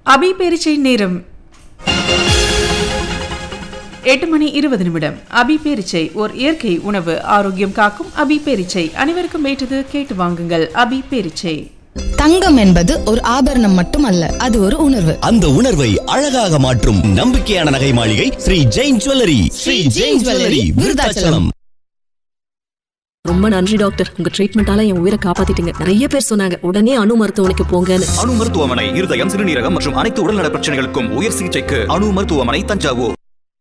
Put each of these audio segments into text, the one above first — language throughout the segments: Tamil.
அபி பேரிச்சை நேரம் எட்டு மணி இருபது நிமிடம் அபி பேரிச்சை ஓர் இயற்கை உணவு ஆரோக்கியம் காக்கும் அபி பேரிச்சை அனைவருக்கும் ஏற்றது கேட்டு வாங்குங்கள் அபி பேரிச்சை தங்கம் என்பது ஒரு ஆபரணம் மட்டுமல்ல அது ஒரு உணர்வு அந்த உணர்வை அழகாக மாற்றும் நம்பிக்கையான நகை மாளிகை ஸ்ரீ ஜெயின் ஜுவல்லரி ஸ்ரீ ஜெயின் ஜுவல்லரி விருதாச்சலம் ரொம்ப நன்றி டாக்டர் உங்க ட்ரீட்மெண்டால என் உயிரை காப்பாத்திட்டீங்க நிறைய பேர் சொன்னாங்க உடனே அணு மருத்துவமனைக்கு போங்கன்னு அணு மருத்துவமனை இருதயம் சிறுநீரகம் மற்றும் அனைத்து உடல்நல பிரச்சனைகளுக்கும் உயர் சிகிச்சைக்கு அணு மருத்துவமனை தஞ்சாவூர்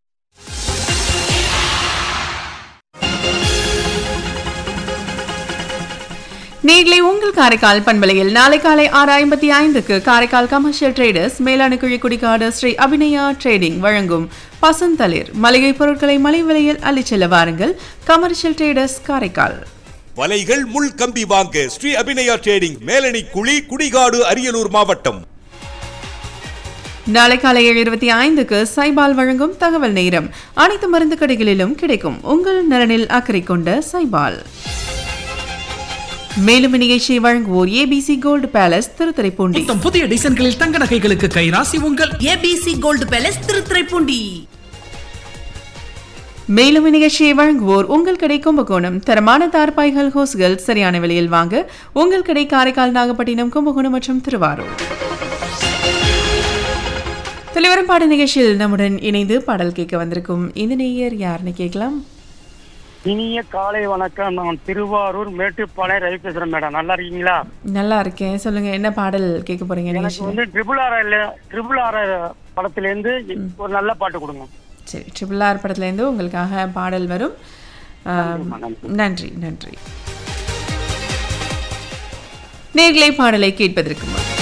நீங்களே உங்கள் காரைக்கால் பண்பலையில் நாளை காலை ஆறு ஐம்பத்தி ஐந்துக்கு காரைக்கால் கமர்ஷியல் ட்ரேடர்ஸ் மேலான குழிக்குடிக்காடு ஸ்ரீ அபிநயா ட்ரேடிங் வழங்கும் பசந்தளிர் மளிகை பொருட்களை மலை விலையில் அள்ளிச் செல்ல வாருங்கள் கமர்ஷியல் ட்ரேடர்ஸ் காரைக்கால் வலைகள் முள் கம்பி வாங்க ஸ்ரீ அபிநயா ட்ரேடிங் மேலணி குழி குடிகாடு அரியலூர் மாவட்டம் நாளை காலை ஏழு இருபத்தி ஐந்துக்கு சைபால் வழங்கும் தகவல் நேரம் அனைத்து மருந்து கடைகளிலும் கிடைக்கும் உங்கள் நலனில் அக்கறை கொண்ட சைபால் மேலும் இந்நிகழ்ச்சியை வழங்குவோர் ஏபிசி கோல்டு பேலஸ் திருத்துறைப்பூண்டி மொத்தம் புதிய டிசைன்களில் தங்க நகைகளுக்கு கைராசி உங்கள் ஏபிசி கோல்டு பேலஸ் திருத்துறைப்பூண்டி மேலும் இந்நிகழ்ச்சியை வழங்குவோர் உங்கள் கடை கும்பகோணம் தரமான தார்பாய்கள் ஹோஸ்கள் சரியான விலையில் வாங்க உங்கள் கடை காரைக்கால் நாகப்பட்டினம் கும்பகோணம் மற்றும் திருவாரூர் தலைவரும் பாட நிகழ்ச்சியில் நம்முடன் இணைந்து பாடல் கேட்க வந்திருக்கும் இந்த நேயர் யாருன்னு கேட்கலாம் இனிய காலை வணக்கம் நான் திருவாரூர் மேட்டுப்பாளையம் ரவி பேசுறேன் மேடம் நல்லா இருக்கீங்களா நல்லா இருக்கேன் சொல்லுங்க என்ன பாடல் கேட்க போறீங்க எனக்கு நிகழ்ச்சியில் வந்து ட்ரிபிள் ஆர் ட்ரிபிள் ஆர் படத்துல இருந்து ஒரு நல்ல பாட்டு கொடுங்க சரி ட்ரிபிள் ஆர் படத்துலேருந்து உங்களுக்காக பாடல் வரும் ஆம், நன்றி நன்றி நேர்களை பாடலை கேட்பதற்கு முன்